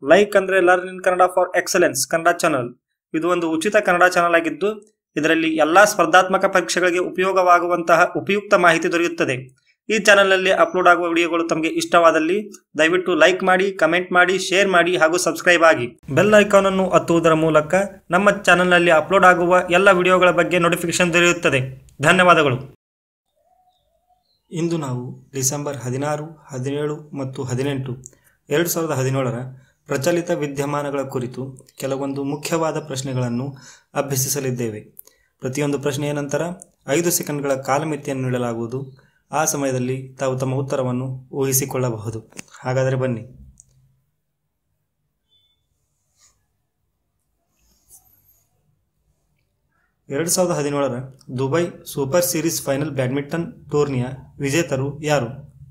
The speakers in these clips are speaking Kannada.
ಲೈಕ್ ಅಂದ್ರೆ learn in Kannada for excellence Kannada channel ಇದು ಒಂದು ಉಚಿತ ಕನ್ನಡ ಚಾನಲ್ ಆಗಿದ್ದು ಇದರಲ್ಲಿ ಎಲ್ಲಾ ಸ್ಪರ್ಧಾತ್ಮಕ ಪರೀಕ್ಷೆಗಳಿಗೆ ಉಪಯೋಗವಾಗುವಂತಹ ಉಪಯುಕ್ತ ಮಾಹಿತಿ ದೊರೆಯುತ್ತದೆ ಈ ಚಾನಲ್ನಲ್ಲಿ ಅಪ್ಲೋಡ್ ಆಗುವ ವಿಡಿಯೋಗಳು ತಮಗೆ ಇಷ್ಟವಾದಲ್ಲಿ ದಯವಿಟ್ಟು ಲೈಕ್ ಮಾಡಿ ಕಮೆಂಟ್ ಮಾಡಿ ಶೇರ್ ಮಾಡಿ ಹಾಗೂ ಸಬ್ಸ್ಕ್ರೈಬ್ ಆಗಿ ಬೆಲ್ ಐಕಾನ್ ಅನ್ನು ಒತ್ತುವುದರ ಮೂಲಕ ನಮ್ಮ ಚಾನಲ್ನಲ್ಲಿ ಅಪ್ಲೋಡ್ ಆಗುವ ಎಲ್ಲ ವಿಡಿಯೋಗಳ ಬಗ್ಗೆ ನೋಟಿಫಿಕೇಶನ್ ದೊರೆಯುತ್ತದೆ ಧನ್ಯವಾದಗಳು ಇಂದು ನಾವು ಡಿಸೆಂಬರ್ ಹದಿನಾರು ಹದಿನೇಳು ಮತ್ತು ಹದಿನೆಂಟು ಎರಡು ಸಾವಿರದ ಹದಿನೇಳರ ಪ್ರಚಲಿತ ವಿದ್ಯಮಾನಗಳ ಕುರಿತು ಕೆಲವೊಂದು ಮುಖ್ಯವಾದ ಪ್ರಶ್ನೆಗಳನ್ನು ಅಭ್ಯಸಿಸಲಿದ್ದೇವೆ ಪ್ರತಿಯೊಂದು ಪ್ರಶ್ನೆಯ ನಂತರ ಐದು ಸೆಕೆಂಡ್ಗಳ ಕಾಲಮಿತಿಯನ್ನು ನೀಡಲಾಗುವುದು ಆ ಸಮಯದಲ್ಲಿ ತಾವು ತಮ್ಮ ಉತ್ತರವನ್ನು ಊಹಿಸಿಕೊಳ್ಳಬಹುದು ಹಾಗಾದರೆ ಬನ್ನಿ ಎರಡು ಸಾವಿರದ ಹದಿನೇಳರ Dubai super series final badminton ಟೂರ್ನಿಯ ವಿಜೇತರು ಯಾರು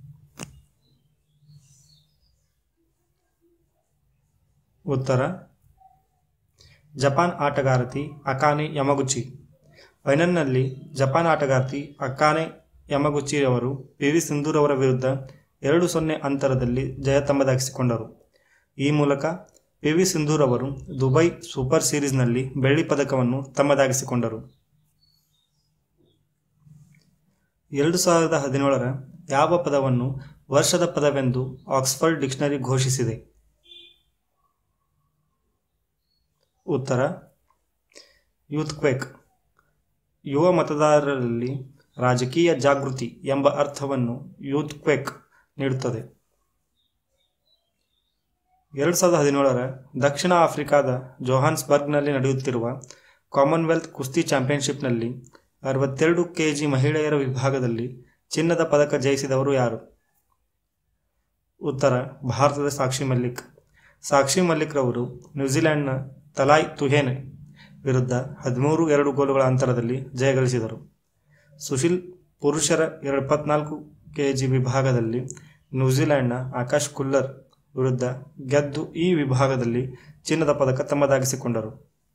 ಉತ್ತರ ಜಪಾನ್ ಆಟಗಾರತಿ ಅಕಾನೆ ಯಮಗುಚಿ ಫೈನಲ್ನಲ್ಲಿ ಜಪಾನ್ ಆಟಗಾರ್ತಿ ಅಕಾನೆ ಯಮಗುಚಿ ಅವರು ಪಿ ವಿ ಸಿಂಧೂರ್ ಅವರ ವಿರುದ್ಧ ಎರಡು ಸೊನ್ನೆ ಅಂತರದಲ್ಲಿ ಜಯ ತಮ್ಮದಾಗಿಸಿಕೊಂಡರು ಈ ಮೂಲಕ ಪಿ ವಿ ಸಿಂಧೂರ್ ಅವರು ದುಬೈ ಸೂಪರ್ ಸೀರೀಸ್ನಲ್ಲಿ ಬೆಳ್ಳಿ ಪದಕವನ್ನು ತಮ್ಮದಾಗಿಸಿಕೊಂಡರು ಎರಡು ಸಾವಿರದ ಹದಿನೇಳರ ಯಾವ ಪದವನ್ನು ವರ್ಷದ ಪದವೆಂದು ಆಕ್ಸ್ಫರ್ಡ್ ಡಿಕ್ಷನರಿ ಘೋಷಿಸಿದೆ ಉತ್ತರ ಯೂತ್ ಕ್ವೇಕ್ ಯುವ ಮತದಾರರಲ್ಲಿ ರಾಜಕೀಯ ಜಾಗೃತಿ ಎಂಬ ಅರ್ಥವನ್ನು ಯೂತ್ ಕ್ವೇಕ್ ನೀಡುತ್ತದೆ ಎರಡು ಸಾವಿರದ ಹದಿನೇಳರ ದಕ್ಷಿಣ ಆಫ್ರಿಕಾದ ಜೋಹಾನ್ಸ್ಬರ್ಗ್ನಲ್ಲಿ ನಡೆಯುತ್ತಿರುವ ಕಾಮನ್ವೆಲ್ತ್ ಕುಸ್ತಿ ಚಾಂಪಿಯನ್ಶಿಪ್ನಲ್ಲಿ ಅರವತ್ತೆರಡು ಕೆಜಿ ಮಹಿಳೆಯರ ವಿಭಾಗದಲ್ಲಿ ಚಿನ್ನದ ಪದಕ ಜಯಿಸಿದವರು ಯಾರು ಉತ್ತರ ಭಾರತದ ಸಾಕ್ಷಿ ಮಲ್ಲಿಕ್ ಸಾಕ್ಷಿ ಮಲ್ಲಿಕ್ ರವರು ನ್ಯೂಜಿಲೆಂಡ್ನ ತಲಾಯ್ ತುಹೇನೆ ವಿರುದ್ಧ ಹದಿಮೂರು ಎರಡು ಗೋಲುಗಳ ಅಂತರದಲ್ಲಿ ಜಯಗಳಿಸಿದರು ಸುಶೀಲ್ ಪುರುಷರ ಎಪ್ಪತ್ನಾಲ್ಕು ಕೆಜಿ ವಿಭಾಗದಲ್ಲಿ ನ್ಯೂಜಿಲೆಂಡ್ನ ಆಕಾಶ್ ಕುಲ್ಲರ್ ವಿರುದ್ಧ ಗೆದ್ದು ಈ ವಿಭಾಗದಲ್ಲಿ ಚಿನ್ನದ ಪದಕ ತಮ್ಮದಾಗಿಸಿಕೊಂಡರು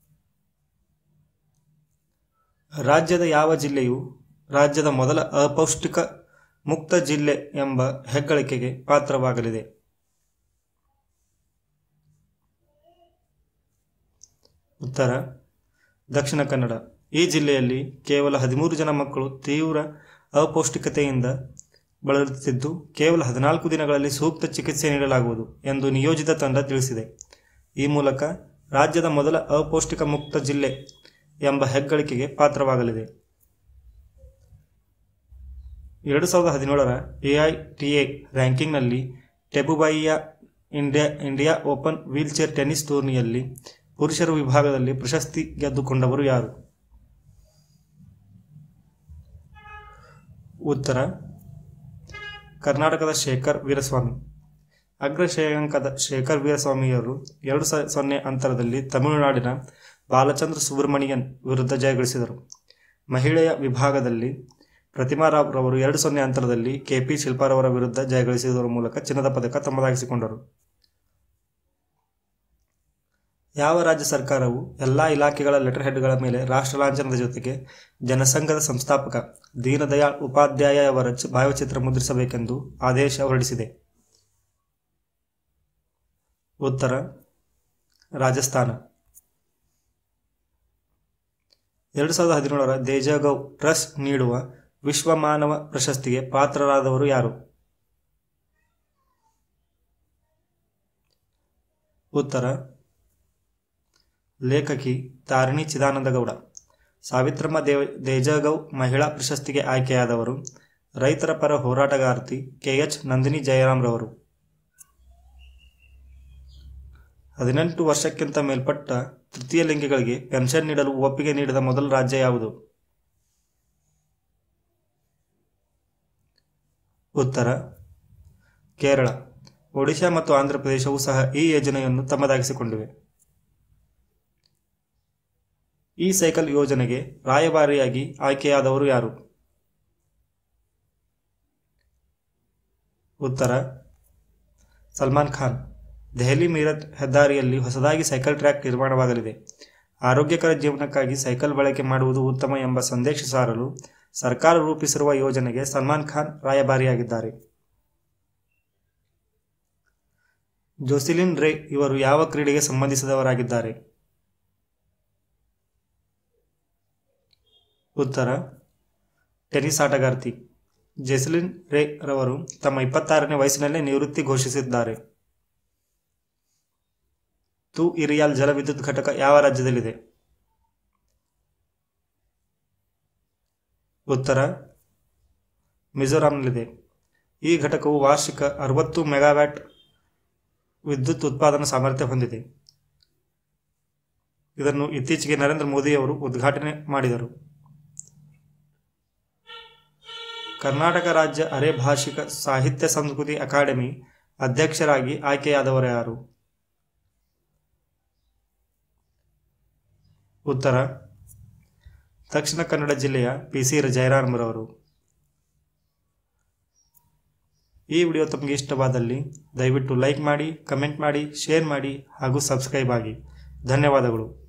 ರಾಜ್ಯದ ಯಾವ ಜಿಲ್ಲೆಯು ರಾಜ್ಯದ ಮೊದಲ ಅಪೌಷ್ಟಿಕ ಮುಕ್ತ ಜಿಲ್ಲೆ ಎಂಬ ಹೆಗ್ಗಳಿಕೆಗೆ ಪಾತ್ರವಾಗಲಿದೆ ಉತ್ತರ ದಕ್ಷಿಣ ಕನ್ನಡ ಈ ಜಿಲ್ಲೆಯಲ್ಲಿ ಕೇವಲ ಹದಿಮೂರು ಜನ ಮಕ್ಕಳು ತೀವ್ರ ಅಪೌಷ್ಟಿಕತೆಯಿಂದ ಬಳಲುತ್ತಿದ್ದು ಕೇವಲ ಹದಿನಾಲ್ಕು ದಿನಗಳಲ್ಲಿ ಸೂಕ್ತ ಚಿಕಿತ್ಸೆ ನೀಡಲಾಗುವುದು ಎಂದು ನಿಯೋಜಿತ ತಂಡ ತಿಳಿಸಿದೆ ಈ ಮೂಲಕ ರಾಜ್ಯದ ಮೊದಲ ಅಪೌಷ್ಟಿಕ ಮುಕ್ತ ಜಿಲ್ಲೆ ಎಂಬ ಹೆಗ್ಗಳಿಕೆಗೆ ಪಾತ್ರವಾಗಲಿದೆ ಎರಡು ಸಾವಿರದ ಹದಿನೇಳರ ಎಐಟಿಎ ರ್ಯಾಂಕಿಂಗ್ನಲ್ಲಿ ಟೆಬುಬಾಯಿಯ India India open wheelchair tennis ಟೂರ್ನಿಯಲ್ಲಿ ಪುರುಷರ ವಿಭಾಗದಲ್ಲಿ ಪ್ರಶಸ್ತಿ ಗೆದ್ದುಕೊಂಡವರು ಯಾರು ಉತ್ತರ ಕರ್ನಾಟಕದ ಶೇಖರ್ ವೀರಸ್ವಾಮಿ ಅಗ್ರ ಶ್ರೇಯಾಂಕದ ಶೇಖರ್ ವೀರಸ್ವಾಮಿಯವರು ಎರಡು ಸ ಸೊನ್ನೆ ಅಂತರದಲ್ಲಿ ತಮಿಳುನಾಡಿನ ಬಾಲಚಂದ್ರ ಸುಬ್ರಮಣಿಯನ್ ವಿರುದ್ಧ ಜಯಗಳಿಸಿದರು ಮಹಿಳೆಯ ವಿಭಾಗದಲ್ಲಿ ಪ್ರತಿಮಾ ರಾವ್ ರವರು ಎರಡು ಸೊನ್ನೆ ಅಂತರದಲ್ಲಿ ಕೆಪಿ ಶಿಲ್ಪಾರವರ ವಿರುದ್ಧ ಜಯಗಳಿಸುವುದರ ಮೂಲಕ ಚಿನ್ನದ ಪದಕ ತಮ್ಮದಾಗಿಸಿಕೊಂಡರು ಯಾವ ರಾಜ್ಯ ಸರ್ಕಾರವು ಎಲ್ಲ ಇಲಾಖೆಗಳ ಲೆಟರ್ ಹೆಡ್ಗಳ ಮೇಲೆ ರಾಷ್ಟ್ರ ಲಾಂಛನದ ಜೊತೆಗೆ ಜನಸಂಘದ ಸಂಸ್ಥಾಪಕ ದೀನದಯಾಳ್ ಉಪಾಧ್ಯಾಯ ಅವರ ಚ- ಭಾವಚಿತ್ರ ಮುದ್ರಿಸಬೇಕೆಂದು ಆದೇಶ ಹೊರಡಿಸಿದೆ ಉತ್ತರ ರಾಜಸ್ಥಾನ ಎರಡು ಸಾವಿರದ ಹದಿನೇಳರ ದೇಜಗೌ ಟ್ರಸ್ಟ್ ನೀಡುವ ವಿಶ್ವ ಮಾನವ ಪ್ರಶಸ್ತಿಗೆ ಪಾತ್ರರಾದವರು ಯಾರು ಉತ್ತರ ಲೇಖಕಿ ತಾರಿಣಿ ಚಿದಾನಂದಗೌಡ ಸಾವಿತ್ರಮ್ಮ ದೇವ ದೇಜಗೌ ಮಹಿಳಾ ಪ್ರಶಸ್ತಿಗೆ ಆಯ್ಕೆಯಾದವರು ರೈತರ ಪರ ಹೋರಾಟಗಾರ್ತಿ ಕೆಎಚ್ ನಂದಿನಿ ಜಯರಾಮ್ರವರು ಹದಿನೆಂಟು ವರ್ಷಕ್ಕಿಂತ ಮೇಲ್ಪಟ್ಟ ತೃತೀಯ ಲಿಂಗಿಗಳಿಗೆ ಪೆನ್ಷನ್ ನೀಡಲು ಒಪ್ಪಿಗೆ ನೀಡಿದ ಮೊದಲ ರಾಜ್ಯ ಯಾವುದು ಉತ್ತರ ಕೇರಳ ಒಡಿಶಾ ಮತ್ತು ಆಂಧ್ರಪ್ರದೇಶವೂ ಸಹ ಈ ಯೋಜನೆಯನ್ನು ತಮ್ಮದಾಗಿಸಿಕೊಂಡಿವೆ ಈ ಸೈಕಲ್ ಯೋಜನೆಗೆ ರಾಯಭಾರಿಯಾಗಿ ಆಯ್ಕೆಯಾದವರು ಯಾರು ಉತ್ತರ ಸಲ್ಮಾನ್ ಖಾನ್ ದೆಹಲಿ ಮೀರತ್ ಹೆದ್ದಾರಿಯಲ್ಲಿ ಹೊಸದಾಗಿ ಸೈಕಲ್ ಟ್ರ್ಯಾಕ್ ನಿರ್ಮಾಣವಾಗಲಿದೆ ಆರೋಗ್ಯಕರ ಜೀವನಕ್ಕಾಗಿ ಸೈಕಲ್ ಬಳಕೆ ಮಾಡುವುದು ಉತ್ತಮ ಎಂಬ ಸಂದೇಶ ಸಾರಲು ಸರ್ಕಾರ ರೂಪಿಸಿರುವ ಯೋಜನೆಗೆ ಸಲ್ಮಾನ್ ಖಾನ್ ರಾಯಭಾರಿಯಾಗಿದ್ದಾರೆ ಜೋಸಿಲಿನ್ ರೇ ಇವರು ಯಾವ ಕ್ರೀಡೆಗೆ ಸಂಬಂಧಿಸಿದವರಾಗಿದ್ದಾರೆ ಉತ್ತರ ಟೆನಿಸ್ ಆಟಗಾರ್ತಿ ಜೆಸಲಿನ್ ರೇ ರವರು ತಮ್ಮ ಇಪ್ಪತ್ತಾರನೇ ವಯಸ್ಸಿನಲ್ಲೇ ನಿವೃತ್ತಿ ಘೋಷಿಸಿದ್ದಾರೆ ತು ಇರಿಯಾಲ್ ಜಲವಿದ್ಯುತ್ ಘಟಕ ಯಾವ ರಾಜ್ಯದಲ್ಲಿದೆ ಉತ್ತರ ಮಿಜೋರಾಂನಲ್ಲಿದೆ ಈ ಘಟಕವು ವಾರ್ಷಿಕ ಅರವತ್ತು ಮೆಗಾವ್ಯಾಟ್ ವಿದ್ಯುತ್ ಉತ್ಪಾದನಾ ಸಾಮರ್ಥ್ಯ ಹೊಂದಿದೆ ಇದನ್ನು ಇತ್ತೀಚೆಗೆ ನರೇಂದ್ರ ಮೋದಿಯವರು ಉದ್ಘಾಟನೆ ಮಾಡಿದರು ಕರ್ನಾಟಕ ರಾಜ್ಯ ಅರೆ ಭಾಷಿಕ ಸಾಹಿತ್ಯ ಸಂಸ್ಕೃತಿ ಅಕಾಡೆಮಿ ಅಧ್ಯಕ್ಷರಾಗಿ ಆಯ್ಕೆಯಾದವರು ಯಾರು ಉತ್ತರ ದಕ್ಷಿಣ ಕನ್ನಡ ಜಿಲ್ಲೆಯ ಪಿ ಸಿ ಜಯರಾಮ್ರವರು ಈ ವಿಡಿಯೋ ತಮಗೆ ಇಷ್ಟವಾದಲ್ಲಿ ದಯವಿಟ್ಟು ಲೈಕ್ ಮಾಡಿ ಕಮೆಂಟ್ ಮಾಡಿ ಶೇರ್ ಮಾಡಿ ಹಾಗೂ ಸಬ್ಸ್ಕ್ರೈಬ್ ಆಗಿ ಧನ್ಯವಾದಗಳು